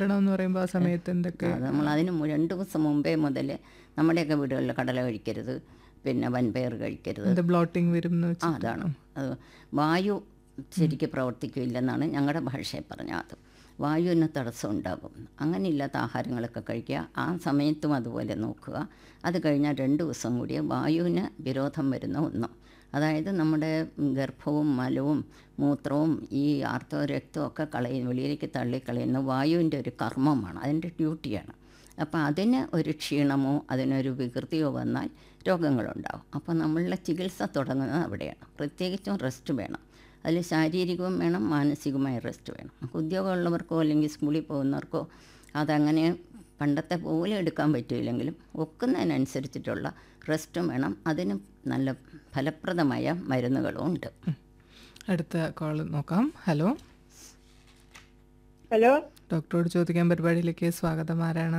നിയന്ത്രണം എന്ന് പറയുമ്പോൾ ആ സമയത്ത് എന്തൊക്കെ അത് നമ്മൾ അതിന് മു- രണ്ട് ദിവസം മുമ്പേ മുതൽ നമ്മുടെയൊക്കെ വീടുകളിൽ കടല കഴിക്കരുത് പിന്നെ വൻപയർ കഴിക്കരുത് എന്ത് ബ്ലോട്ടിംഗ് വരും എന്ന് ആ വെച്ചാൽ അതാണ് അത് വായു ശരിക്ക് പ്രവർത്തിക്കില്ലെന്നാണ് ഞങ്ങളുടെ ഭാഷയിൽ പറഞ്ഞത് അത് വായുവിന് തടസ്സം ഉണ്ടാകും അങ്ങനെയില്ലാത്ത ആഹാരങ്ങളൊക്കെ കഴിക്കുക ആ സമയത്തും അതുപോലെ നോക്കുക അത് കഴിഞ്ഞാൽ രണ്ട് ദിവസം കൂടി വായുവിന് വിരോധം വരുന്ന ഒന്നും അതായത് നമ്മുടെ ഗർഭവും മലവും മൂത്രവും ഈ ആർത്തവ രക്തവും ഒക്കെ കളയുന്ന വെളിയിലേക്ക് തള്ളിക്കളയുന്ന വായുവിൻ്റെ ഒരു കർമ്മമാണ് അതിൻ്റെ ഡ്യൂട്ടിയാണ് അപ്പോൾ അതിന് ഒരു ക്ഷീണമോ അതിനൊരു വികൃതിയോ വന്നാൽ രോഗങ്ങളുണ്ടാവും അപ്പോൾ നമ്മളുടെ ചികിത്സ തുടങ്ങുന്നത് അവിടെയാണ് പ്രത്യേകിച്ചും റെസ്റ്റ് വേണം അതിൽ ശാരീരികവും വേണം മാനസികമായ റെസ്റ്റ് വേണം നമുക്ക് ഉദ്യോഗമുള്ളവർക്കോ അല്ലെങ്കിൽ സ്കൂളിൽ പോകുന്നവർക്കോ അതങ്ങനെ പണ്ടത്തെ പോലെ എടുക്കാൻ പറ്റില്ലെങ്കിലും ഒക്കുന്നതിനനുസരിച്ചിട്ടുള്ള റെസ്റ്റും വേണം അതിന് നല്ല ഫലപ്രദമായ മരുന്നുകളും ഉണ്ട് അടുത്ത കോൾ നോക്കാം ഹലോ ഹലോ ഡോക്ടറോട് ചോദിക്കാൻ പരിപാടിയിലേക്ക് സ്വാഗതം ആരാണ്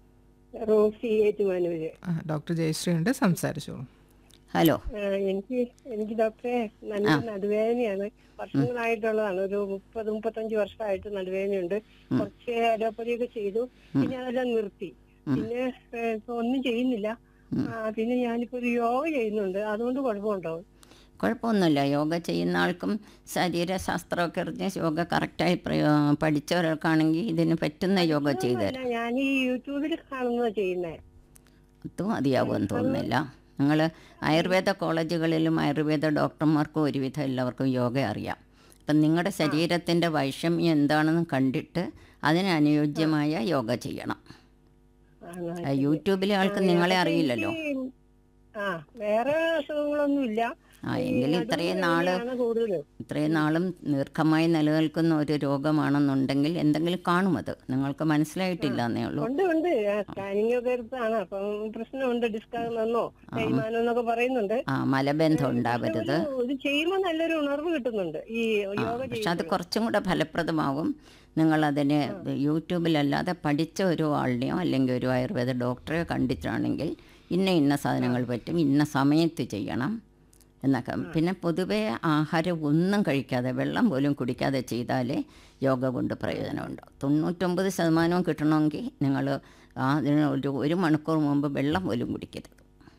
റോസി ഏറ്റുമാനൂര് ആ, ഡോക്ടർ ജയശ്രീ ഉണ്ട് സംസാരിച്ചോളൂ ഹലോ ആ, എനിക്ക് എനിക്ക് ഡോക്ടറെ നല്ല നടുവേദനയാണ് വർഷങ്ങളായിട്ടുള്ളതാണ് ഒരു മുപ്പത് മുപ്പത്തഞ്ച് വർഷമായിട്ട് നടുവേദനയുണ്ട് കുറച്ച് അലോപ്പതിയൊക്കെ ചെയ്തു പിന്നെ അതെല്ലാം നിർത്തി പിന്നെ ഏ, ഇപ്പൊ ഒന്നും ചെയ്യുന്നില്ല ആ, പിന്നെ ഞാനിപ്പോ ഒരു യോഗ ചെയ്യുന്നുണ്ട് അതുകൊണ്ട് കുഴപ്പമുണ്ടോ കുഴപ്പമൊന്നുമില്ല യോഗ ചെയ്യുന്ന ആൾക്കും ശരീരശാസ്ത്രമൊക്കെ അറിഞ്ഞ് യോഗ കറക്റ്റായി പ്രയോ പഠിച്ചവർക്കാണെങ്കിൽ ഇതിന് പറ്റുന്ന യോഗ ചെയ്തു തരാം അല്ല ഞാൻ ഈ യൂട്യൂബിൽ കാണുന്നതാ ചെയ്യുന്നേ അതും മതിയാവുമെന്ന് തോന്നുന്നില്ല നിങ്ങൾ ആയുർവേദ കോളേജുകളിലും ആയുർവേദ ഡോക്ടർമാർക്കും ഒരുവിധം എല്ലാവർക്കും യോഗ അറിയാം അപ്പം നിങ്ങളുടെ ശരീരത്തിൻ്റെ വൈഷമ്യം എന്താണെന്ന് കണ്ടിട്ട് അതിന് അനുയോജ്യമായ യോഗ ചെയ്യണം ആണോ? ആ, യൂട്യൂബിലെ ആൾക്ക് നിങ്ങളെ അറിയില്ലല്ലോ എനിക്ക് ആ വേറെ അസുഖങ്ങളൊന്നുമില്ല ആ എങ്കിൽ ഇത്രയും നാള് ആണ് കൂടുതലും ഇത്രയും നാളും ദീർഘമായി നിലനിൽക്കുന്ന ഒരു രോഗമാണെന്നുണ്ടെങ്കിൽ എന്തെങ്കിലും കാണും അത് നിങ്ങൾക്ക് മനസ്സിലായിട്ടില്ല എന്നേ ഉള്ളൂ ഉണ്ട് ഉണ്ട് സ്കാനിങ് ഒക്കെ എടുത്താണ് അപ്പം പ്രശ്നമുണ്ട് ഡിസ്കാകുന്നോ തേയ്മാനം എന്നൊക്കെ പറയുന്നുണ്ട് ആ മലബന്ധം ഉണ്ടാവരുത് ഒരു- ഇത് ചെയ്യുമ്പോൾ നല്ലൊരു ഉണർവ് കിട്ടുന്നുണ്ട് ഈ യോഗ പക്ഷെ അത് കുറച്ചും കൂടെ ഫലപ്രദമാവും നിങ്ങളതിന് യൂട്യൂബിലല്ലാതെ പഠിച്ച ഒരു ആളിനെയോ അല്ലെങ്കിൽ ഒരു ആയുർവേദ ഡോക്ടറെയോ കണ്ടിട്ടാണെങ്കിൽ ഇന്ന ഇന്ന സാധനങ്ങൾ പറ്റും ഇന്ന സമയത്ത് ചെയ്യണം എന്നൊക്കെ പിന്നെ പൊതുവേ ആഹാരം ഒന്നും കഴിക്കാതെ വെള്ളം പോലും കുടിക്കാതെ ചെയ്താലേ യോഗ കൊണ്ട് പ്രയോജനമുണ്ട് തൊണ്ണൂറ്റൊമ്പത് ശതമാനവും കിട്ടണമെങ്കിൽ നിങ്ങൾ അതിന് ഒരു ഒരു മണിക്കൂർ മുമ്പ് വെള്ളം പോലും കുടിക്കരുത്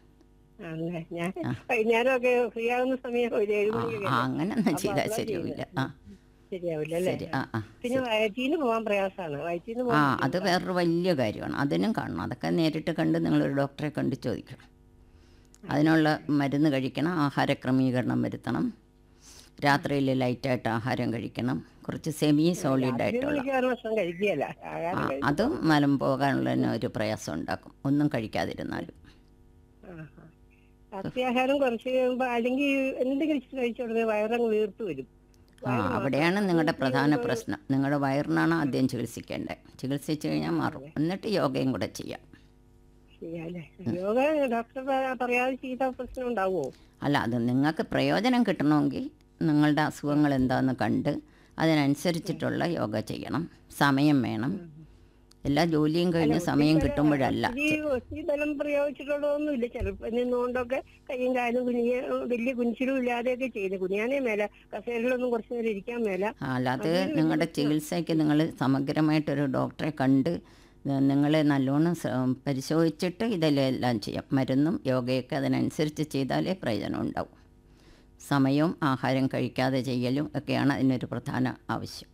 ആണല്ലേ ഞാൻ വൈകുന്നേരമൊക്കെ ഫ്രീ ആകുന്ന സമയം ഒരു ഏഴ് ആ മണിക്കൊക്കെ ആ, അങ്ങനെയൊന്നും ചെയ്താൽ ശരിയാവില്ല ആ ശരിയാവില്ല അല്ലേ ശരി ആ ആ പിന്നെ വയറ്റീന്ന് പോകാൻ പ്രയാസമാണ് വയറ്റീന്ന് ആ പോകാൻ അത് വേറൊരു വലിയ കാര്യമാണ് അതിനും കാണണം അതൊക്കെ നേരിട്ട് കണ്ട് നിങ്ങളൊരു ഡോക്ടറെ കണ്ട് ചോദിക്കണം അതിനുള്ള മരുന്ന് കഴിക്കണം ആഹാര ക്രമീകരണം വരുത്തണം രാത്രിയിൽ ലൈറ്റായിട്ട് ആഹാരം കഴിക്കണം കുറച്ച് സെമി സോളിഡ് ആയിട്ടുള്ള മിക്കവാറും ഭക്ഷണം കഴിക്കുകയല്ല ആഹാരം ആ കഴിക്കും. അതും മലം പോകാനുള്ള തന്നെ ഒരു പ്രയാസം ഉണ്ടാക്കും ഒന്നും കഴിക്കാതിരുന്നാലും ആ, ആ. സസ്യാഹാരം കുറച്ച് കഴിയുമ്പോ അല്ലെങ്കിൽ എന്തെങ്കിലും ഇച്ചിരി കഴിച്ച ഉടനെ വയറങ്ങ് വീർത്ത് വരും ആ അവിടെയാണ് നിങ്ങളുടെ പ്രധാന പ്രശ്നം നിങ്ങളുടെ വയറിനാണ് ആദ്യം ചികിത്സിക്കേണ്ടത് ചികിത്സിച്ച് കഴിഞ്ഞാൽ മാറും എന്നിട്ട് യോഗയും കൂടെ ചെയ്യാം ശരിയല്ലേ യോഗ ഡോക്ടർ പ- പറയാതെ ചെയ്ത പ്രശ്നം ഉണ്ടാവുമോ അല്ല അത് നിങ്ങൾക്ക് പ്രയോജനം കിട്ടണമെങ്കിൽ നിങ്ങളുടെ അസുഖങ്ങൾ എന്താണെന്ന് കണ്ട് അതിനനുസരിച്ചിട്ടുള്ള യോഗ ചെയ്യണം സമയം വേണം എല്ലാ ജോലിയും കഴിഞ്ഞ് സമയം കിട്ടുമ്പോഴല്ല ഒത്തിരി ഒത്തിരി ബലം പ്രയോഗിച്ചിട്ടുള്ളതൊന്നുമില്ല ചിലപ്പോൾ നിന്നുകൊണ്ടൊക്കെ കയ്യും കാലും കുനിയ വലിയ കുനിച്ചിലും ഇല്ലാതെയൊക്കെ ചെയ്ത് കുനിയാനേ മേല കസേരയിലൊന്നും കുറച്ചു നേരം ഇരിക്കാൻ മേല അല്ലാതെ നിങ്ങളുടെ ചികിത്സയ്ക്ക് നിങ്ങൾ സമഗ്രമായിട്ടൊരു ഡോക്ടറെ കണ്ട് നിങ്ങളെ നല്ലോണം സ- പരിശോധിച്ചിട്ട് ഇതെല്ലാം ചെയ്യാം മരുന്നും യോഗയൊക്കെ അതിനനുസരിച്ച് ചെയ്താലേ പ്രയോജനം ഉണ്ടാവും സമയവും ആഹാരം കഴിക്കാതെ ചെയ്യലും ഒക്കെയാണ് അതിനൊരു പ്രധാന ആവശ്യം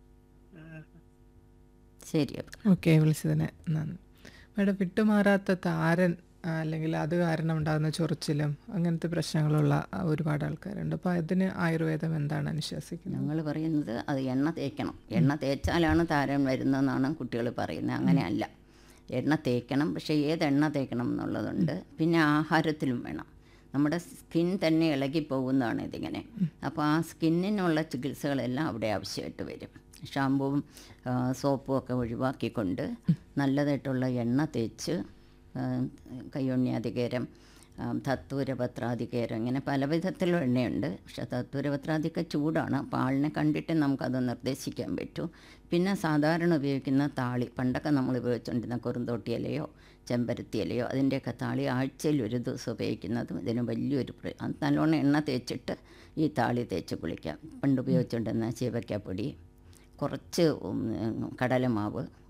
ശരി അപ്പോൾ ഓക്കെ വിളിച്ചതിന് നന്ദി മാഡം വിട്ടുമാറാത്ത താരൻ ആ, അല്ലെങ്കിൽ അത് കാരണം ഉണ്ടാകുന്ന ചൊറിച്ചിലും അങ്ങനത്തെ പ്രശ്നങ്ങളുള്ള ആ, ഒരുപാട് ആൾക്കാരുണ്ട് അപ്പോൾ അതിന് ആയുർവേദം എന്താണ് അനുശാസിക്കുന്നത് ഞങ്ങൾ പറയുന്നത് അത് എണ്ണ തേക്കണം എണ്ണ തേച്ചാലാണ് താരൻ വരുന്നതെന്നാണ് കുട്ടികൾ പറയുന്നത് അങ്ങനെയല്ല എണ്ണ തേക്കണം പക്ഷേ ഏത് എണ്ണ തേക്കണം എന്നുള്ളതുണ്ട് പിന്നെ ആഹാരത്തിലും വേണം നമ്മുടെ സ്കിൻ തന്നെ ഇളകി പോകുന്നതാണ് ഇതിങ്ങനെ അപ്പോൾ ആ സ്കിന്നിനുള്ള ചികിത്സകളെല്ലാം അവിടെ ആവശ്യമായിട്ട് വരും ഷാമ്പുവും ആ, സോപ്പും ഒക്കെ ഒഴിവാക്കിക്കൊണ്ട് നല്ലതായിട്ടുള്ള എണ്ണ തേച്ച് ആ, കയ്യൊണ്യാധികേരം ആ, തത്തൂരപത്രാധികേരം ഇങ്ങനെ പല വിധത്തിലുള്ള എണ്ണയുണ്ട് പക്ഷെ തത്തൂരപത്രാധിക ചൂടാണ് അപ്പോൾ ആളിനെ കണ്ടിട്ട് നമുക്കത് നിർദ്ദേശിക്കാൻ പറ്റൂ പിന്നെ സാധാരണ ഉപയോഗിക്കുന്ന താളി പണ്ടൊക്കെ നമ്മൾ ഉപയോഗിച്ചുകൊണ്ടിരുന്ന കുറുന്തോട്ടി ഇലയോ ചെമ്പരത്തി ഇലയോ അതിൻ്റെയൊക്കെ താളി ആഴ്ചയിൽ ഒരു ദിവസം ഉപയോഗിക്കുന്നതും ഇതിന് വലിയൊരു പ്ര- അത് നല്ലോണം എണ്ണ തേച്ചിട്ട് ഈ താളി തേച്ച് കുളിക്കാം പണ്ട് ഉപയോഗിച്ചുകൊണ്ടിരുന്ന ചീവയ്ക്കാപ്പൊടി കുറച്ച് ഉം, കടലമാവ്